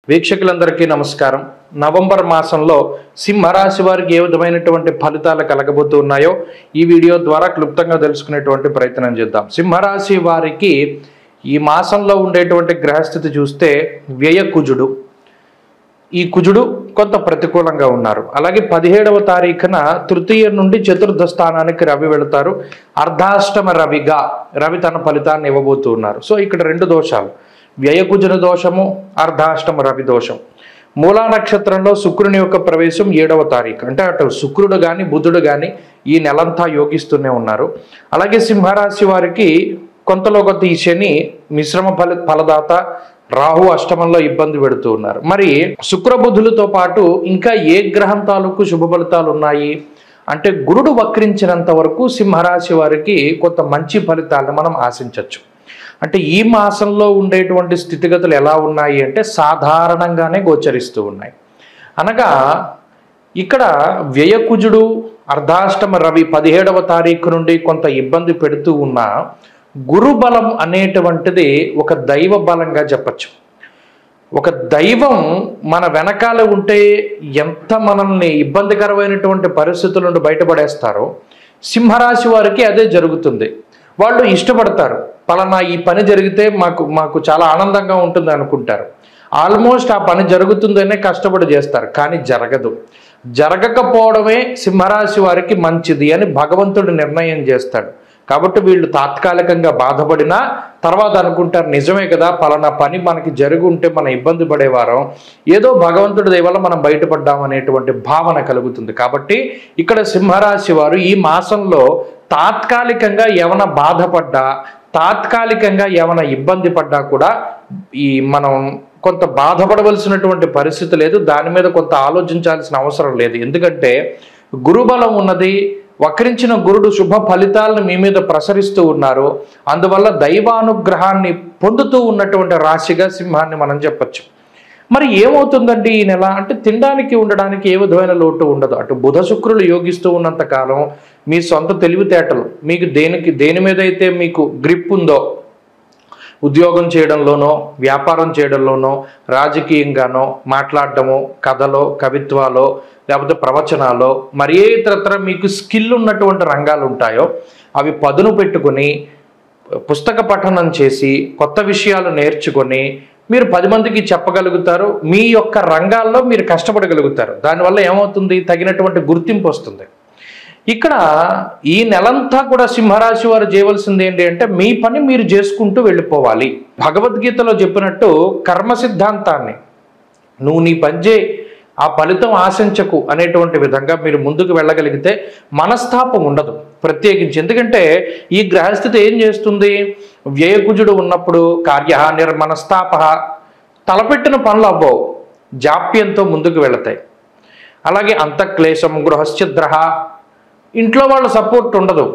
వీక్షకులందరికీ నమస్కారం నవంబర్ మాసంలో సింహరాశి వారికి ఏ విధమైనటువంటి ఫలితాలు కలగబోతూ ఉన్నాయో ఈ వీడియో ద్వారా క్లుప్తంగా తెలుసుకునేటువంటి ప్రయత్నం చేద్దాం సింహరాశి వారికి ఈ మాసంలో ఉండేటువంటి గ్రహస్థితి చూస్తే వ్యయ కుజుడు ఈ కుజుడు కొంత ప్రతికూలంగా ఉన్నారు అలాగే పదిహేడవ తారీఖున తృతీయ నుండి చతుర్థ స్థానానికి రవి వెళతారు అర్ధాష్టమ రవిగా రవి తన ఫలితాన్ని ఇవ్వబోతూ ఉన్నారు సో ఇక్కడ రెండు దోషాలు వ్యయకుజున దోషము అర్ధాష్టమ రవి దోషం మూలా నక్షత్రంలో శుక్రుని యొక్క ప్రవేశం ఏడవ తారీఖు అంటే అటు శుక్రుడు కానీ బుధుడు కానీ ఈ నెలంతా యోగిస్తూనే ఉన్నారు అలాగే సింహరాశి వారికి కొంతలో కొంత ఈ శని మిశ్రమ ఫల ఫలదాత రాహు అష్టమంలో ఇబ్బంది పెడుతూ ఉన్నారు మరి శుక్రబుధులతో పాటు ఇంకా ఏ గ్రహం తాలూకు శుభ ఫలితాలు ఉన్నాయి అంటే గురుడు వక్రించినంత వరకు సింహరాశి వారికి కొంత మంచి ఫలితాలను మనం ఆశించవచ్చు అంటే ఈ మాసంలో ఉండేటువంటి స్థితిగతులు ఎలా ఉన్నాయి అంటే సాధారణంగానే గోచరిస్తూ ఉన్నాయి అనగా ఇక్కడ వ్యయకుజుడు అర్ధాష్టమ రవి పదిహేడవ తారీఖు నుండి కొంత ఇబ్బంది పెడుతూ ఉన్న గురుబలం అనేటువంటిది ఒక దైవ బలంగా చెప్పచ్చు ఒక దైవం మన వెనకాల ఉంటే ఎంత మనల్ని ఇబ్బందికరమైనటువంటి పరిస్థితుల నుండి బయటపడేస్తారో సింహరాశి వారికి అదే జరుగుతుంది వాళ్ళు ఇష్టపడతారు పలానా ఈ పని జరిగితే మాకు మాకు చాలా ఆనందంగా ఉంటుంది అనుకుంటారు ఆల్మోస్ట్ ఆ పని జరుగుతుందనే కష్టపడి చేస్తారు కానీ జరగదు జరగకపోవడమే సింహరాశి వారికి మంచిది అని భగవంతుడు నిర్ణయం చేస్తాడు కాబట్టి వీళ్ళు తాత్కాలికంగా బాధపడినా తర్వాత అనుకుంటారు నిజమే కదా పలానా పని మనకి జరిగి ఉంటే మనం ఇబ్బంది పడేవారం ఏదో భగవంతుడి దయ వల్ల మనం బయటపడ్డాం అనేటువంటి భావన కలుగుతుంది కాబట్టి ఇక్కడ సింహరాశి వారు ఈ మాసంలో తాత్కాలికంగా ఏమైనా బాధపడ్డా తాత్కాలికంగా ఏమైనా ఇబ్బంది పడ్డా కూడా ఈ మనం కొంత బాధపడవలసినటువంటి పరిస్థితి లేదు దాని మీద కొంత ఆలోచించాల్సిన అవసరం లేదు ఎందుకంటే గురుబలం ఉన్నది వక్రించిన గురుడు శుభ ఫలితాలను మీ మీద ప్రసరిస్తూ ఉన్నారు అందువల్ల దైవానుగ్రహాన్ని పొందుతూ ఉన్నటువంటి రాశిగా సింహాన్ని మనం చెప్పచ్చు మరి ఏమవుతుందండి ఈ నెల అంటే తినడానికి ఉండడానికి ఏ విధమైన లోటు ఉండదు అటు బుధ శుక్రులు యోగిస్తూ ఉన్నంత కాలం మీ సొంత తెలివితేటలు మీకు దేనికి దేని మీద అయితే మీకు గ్రిప్ ఉందో ఉద్యోగం చేయడంలోనో వ్యాపారం చేయడంలోనో రాజకీయంగానో మాట్లాడటమో కథలో కవిత్వాలో లేకపోతే ప్రవచనాలో మరి ఏ ఇతరత్ర మీకు స్కిల్ ఉన్నటువంటి రంగాలు ఉంటాయో అవి పదును పెట్టుకొని పుస్తక పఠనం చేసి కొత్త విషయాలు నేర్చుకొని మీరు పది మందికి చెప్పగలుగుతారు మీ యొక్క రంగాల్లో మీరు కష్టపడగలుగుతారు దానివల్ల ఏమవుతుంది తగినటువంటి గుర్తింపు వస్తుంది ఇక్కడ ఈ నెలంతా కూడా సింహరాశి వారు చేయవలసింది ఏంటి అంటే మీ పని మీరు చేసుకుంటూ వెళ్ళిపోవాలి భగవద్గీతలో చెప్పినట్టు కర్మ సిద్ధాంతాన్ని నువ్వు నీ పని చేయి ఆ ఫలితం ఆశించకు అనేటువంటి విధంగా మీరు ముందుకు వెళ్ళగలిగితే మనస్తాపం ఉండదు ప్రత్యేకించి ఎందుకంటే ఈ గ్రహస్థితి ఏం చేస్తుంది వ్యయకుజుడు ఉన్నప్పుడు కార్య నిర్మనస్తాప తలపెట్టిన పనులు అవ్వవు జాప్యంతో ముందుకు వెళతాయి అలాగే అంతఃక్లేశం గృహశ్చిద్ర ఇంట్లో వాళ్ళ సపోర్ట్ ఉండదు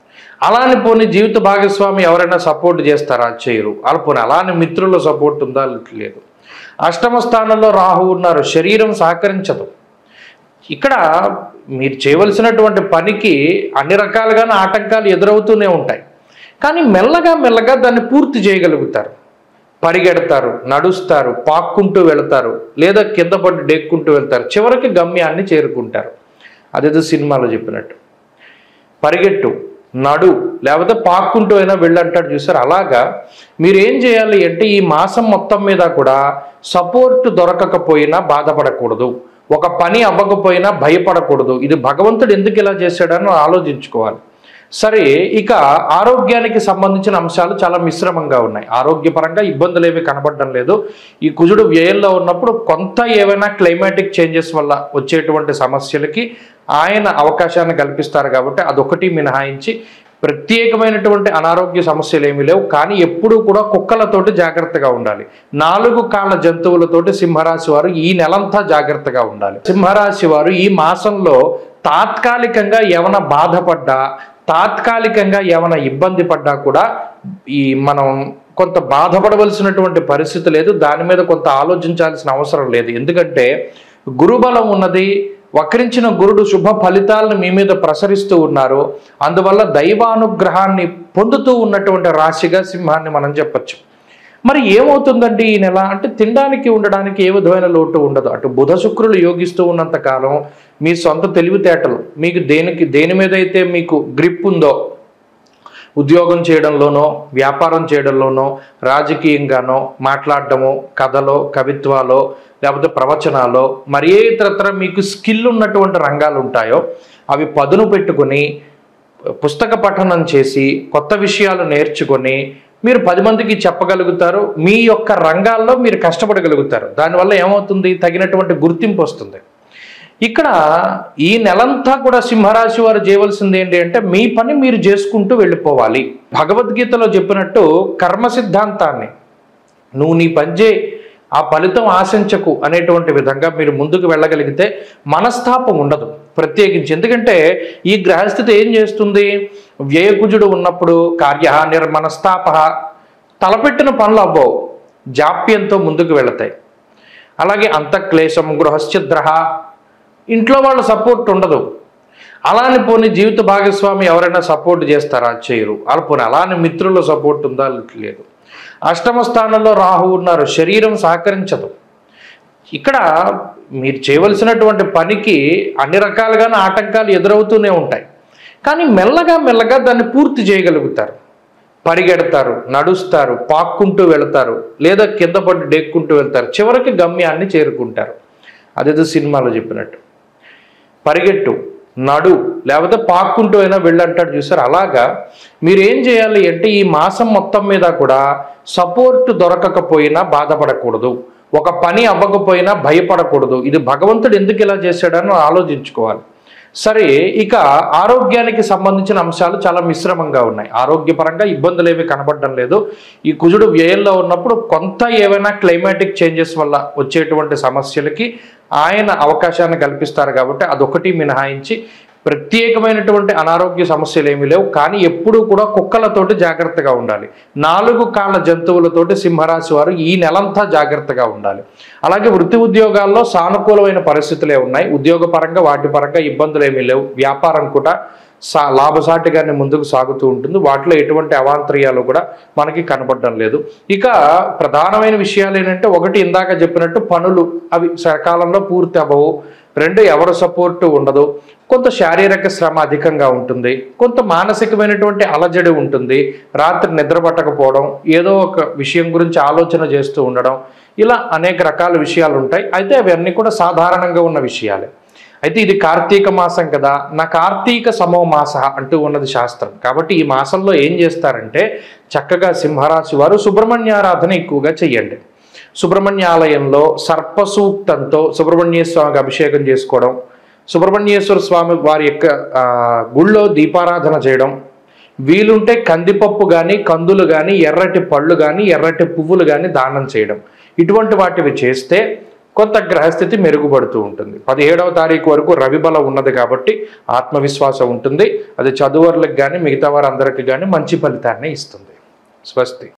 అలాని పోనీ జీవిత భాగస్వామి ఎవరైనా సపోర్ట్ చేస్తారా చేయరు అలా పోనీ అలాని మిత్రుల సపోర్ట్ ఉందా లేదు అష్టమ స్థానంలో రాహు ఉన్నారు శరీరం సహకరించదు ఇక్కడ మీరు చేయవలసినటువంటి పనికి అన్ని రకాలుగానే ఆటంకాలు ఎదురవుతూనే ఉంటాయి కానీ మెల్లగా మెల్లగా దాన్ని పూర్తి చేయగలుగుతారు పరిగెడతారు నడుస్తారు పాక్కుంటూ వెళతారు లేదా కింద పడి డెక్కుంటూ వెళ్తారు చివరికి గమ్యాన్ని చేరుకుంటారు అదేదో సినిమాలో చెప్పినట్టు పరిగెట్టు నడు లేకపోతే పాక్కుంటూ అయినా వెళ్ళంటాడు చూసారు అలాగా మీరు ఏం చేయాలి అంటే ఈ మాసం మొత్తం మీద కూడా సపోర్ట్ దొరకకపోయినా బాధపడకూడదు ఒక పని అవ్వకపోయినా భయపడకూడదు ఇది భగవంతుడు ఎందుకు ఇలా చేశాడని ఆలోచించుకోవాలి సరే ఇక ఆరోగ్యానికి సంబంధించిన అంశాలు చాలా మిశ్రమంగా ఉన్నాయి ఆరోగ్యపరంగా ఇబ్బందులు ఏమీ కనబడడం లేదు ఈ కుజుడు వ్యయంలో ఉన్నప్పుడు కొంత ఏవైనా క్లైమాటిక్ చేంజెస్ వల్ల వచ్చేటువంటి సమస్యలకి ఆయన అవకాశాన్ని కల్పిస్తారు కాబట్టి అదొకటి మినహాయించి ప్రత్యేకమైనటువంటి అనారోగ్య సమస్యలు ఏమీ లేవు కానీ ఎప్పుడూ కూడా కుక్కలతోటి జాగ్రత్తగా ఉండాలి నాలుగు కాళ్ళ జంతువులతోటి సింహరాశి వారు ఈ నెలంతా జాగ్రత్తగా ఉండాలి సింహరాశి వారు ఈ మాసంలో తాత్కాలికంగా ఏమైనా బాధపడ్డా తాత్కాలికంగా ఏమైనా ఇబ్బంది పడ్డా కూడా ఈ మనం కొంత బాధపడవలసినటువంటి పరిస్థితి లేదు దాని మీద కొంత ఆలోచించాల్సిన అవసరం లేదు ఎందుకంటే గురుబలం ఉన్నది వక్రించిన గురుడు శుభ ఫలితాలను మీ మీద ప్రసరిస్తూ ఉన్నారు అందువల్ల దైవానుగ్రహాన్ని పొందుతూ ఉన్నటువంటి రాశిగా సింహాన్ని మనం చెప్పచ్చు మరి ఏమవుతుందండి ఈ నెల అంటే తినడానికి ఉండడానికి ఏ విధమైన లోటు ఉండదు అటు బుధ శుక్రులు యోగిస్తూ ఉన్నంత కాలం మీ సొంత తెలివితేటలు మీకు దేనికి దేని మీద అయితే మీకు గ్రిప్ ఉందో ఉద్యోగం చేయడంలోనో వ్యాపారం చేయడంలోనో రాజకీయంగానో మాట్లాడటమో కథలో కవిత్వాలో లేకపోతే ప్రవచనాలో మరి ఏ ఇతరత్ర మీకు స్కిల్ ఉన్నటువంటి రంగాలు ఉంటాయో అవి పదును పెట్టుకొని పుస్తక పఠనం చేసి కొత్త విషయాలు నేర్చుకొని మీరు పది మందికి చెప్పగలుగుతారు మీ యొక్క రంగాల్లో మీరు కష్టపడగలుగుతారు దానివల్ల ఏమవుతుంది తగినటువంటి గుర్తింపు వస్తుంది ఇక్కడ ఈ నెలంతా కూడా సింహరాశి వారు చేయవలసింది ఏంటి అంటే మీ పని మీరు చేసుకుంటూ వెళ్ళిపోవాలి భగవద్గీతలో చెప్పినట్టు కర్మ సిద్ధాంతాన్ని నువ్వు నీ పని చేయి ఆ ఫలితం ఆశించకు అనేటువంటి విధంగా మీరు ముందుకు వెళ్ళగలిగితే మనస్తాపం ఉండదు ప్రత్యేకించి ఎందుకంటే ఈ గ్రహస్థితి ఏం చేస్తుంది వ్యయకుజుడు ఉన్నప్పుడు కార్య నిర్మనస్తాప తలపెట్టిన పనులు అవ్వవు జాప్యంతో ముందుకు వెళతాయి అలాగే అంతఃక్లేశం గృహశ్చిద్ర ఇంట్లో వాళ్ళ సపోర్ట్ ఉండదు అలాని పోనీ జీవిత భాగస్వామి ఎవరైనా సపోర్ట్ చేస్తారా చేయరు అలా పోనీ అలాని మిత్రుల సపోర్ట్ ఉందా లేదు అష్టమ స్థానంలో రాహు ఉన్నారు శరీరం సహకరించదు ఇక్కడ మీరు చేయవలసినటువంటి పనికి అన్ని రకాలుగానే ఆటంకాలు ఎదురవుతూనే ఉంటాయి కానీ మెల్లగా మెల్లగా దాన్ని పూర్తి చేయగలుగుతారు పరిగెడతారు నడుస్తారు పాక్కుంటూ వెళతారు లేదా కింద పడి డెక్కుంటూ వెళ్తారు చివరికి గమ్యాన్ని చేరుకుంటారు అదేదో సినిమాలో చెప్పినట్టు పరిగెట్టు నడు లేకపోతే పాక్కుంటూ అయినా వెళ్ళంటాడు చూసారు అలాగా మీరు ఏం చేయాలి అంటే ఈ మాసం మొత్తం మీద కూడా సపోర్ట్ దొరకకపోయినా బాధపడకూడదు ఒక పని అవ్వకపోయినా భయపడకూడదు ఇది భగవంతుడు ఎందుకు ఇలా చేశాడని ఆలోచించుకోవాలి సరే ఇక ఆరోగ్యానికి సంబంధించిన అంశాలు చాలా మిశ్రమంగా ఉన్నాయి ఆరోగ్యపరంగా ఇబ్బందులు ఏమీ కనబడడం లేదు ఈ కుజుడు వ్యయంలో ఉన్నప్పుడు కొంత ఏవైనా క్లైమాటిక్ చేంజెస్ వల్ల వచ్చేటువంటి సమస్యలకి ఆయన అవకాశాన్ని కల్పిస్తారు కాబట్టి అదొకటి మినహాయించి ప్రత్యేకమైనటువంటి అనారోగ్య సమస్యలు ఏమీ లేవు కానీ ఎప్పుడూ కూడా కుక్కలతోటి జాగ్రత్తగా ఉండాలి నాలుగు కాళ్ళ జంతువులతోటి సింహరాశి వారు ఈ నెలంతా జాగ్రత్తగా ఉండాలి అలాగే వృత్తి ఉద్యోగాల్లో సానుకూలమైన పరిస్థితులే ఉన్నాయి ఉద్యోగపరంగా వాటి పరంగా ఇబ్బందులు ఏమీ లేవు వ్యాపారం కూడా సా లాభసాటిగానే ముందుకు సాగుతూ ఉంటుంది వాటిలో ఎటువంటి అవాంతర్యాలు కూడా మనకి కనబడడం లేదు ఇక ప్రధానమైన విషయాలు ఏంటంటే ఒకటి ఇందాక చెప్పినట్టు పనులు అవి సకాలంలో పూర్తి అవ్వవు రెండు ఎవరు సపోర్టు ఉండదు కొంత శారీరక శ్రమ అధికంగా ఉంటుంది కొంత మానసికమైనటువంటి అలజడి ఉంటుంది రాత్రి నిద్ర పట్టకపోవడం ఏదో ఒక విషయం గురించి ఆలోచన చేస్తూ ఉండడం ఇలా అనేక రకాల విషయాలు ఉంటాయి అయితే అవన్నీ కూడా సాధారణంగా ఉన్న విషయాలే అయితే ఇది కార్తీక మాసం కదా నా కార్తీక సమో మాస అంటూ ఉన్నది శాస్త్రం కాబట్టి ఈ మాసంలో ఏం చేస్తారంటే చక్కగా సింహరాశి వారు సుబ్రహ్మణ్యారాధన ఎక్కువగా చెయ్యండి సుబ్రహ్మణ్యాలయంలో సర్ప సూక్తంతో సుబ్రహ్మణ్య స్వామికి అభిషేకం చేసుకోవడం సుబ్రహ్మణ్యేశ్వర స్వామి వారి యొక్క ఆ, గుళ్ళో దీపారాధన చేయడం వీలుంటే కందిపప్పు కానీ కందులు కానీ ఎర్రటి పళ్ళు కానీ ఎర్రటి పువ్వులు కానీ దానం చేయడం ఇటువంటి వాటివి చేస్తే కొంత గ్రహస్థితి మెరుగుపడుతూ ఉంటుంది పదిహేడవ తారీఖు వరకు రవిబల ఉన్నది కాబట్టి ఆత్మవిశ్వాసం ఉంటుంది అది చదువర్లకు కానీ మిగతా వారందరికీ కానీ మంచి ఫలితాన్ని ఇస్తుంది స్వస్తి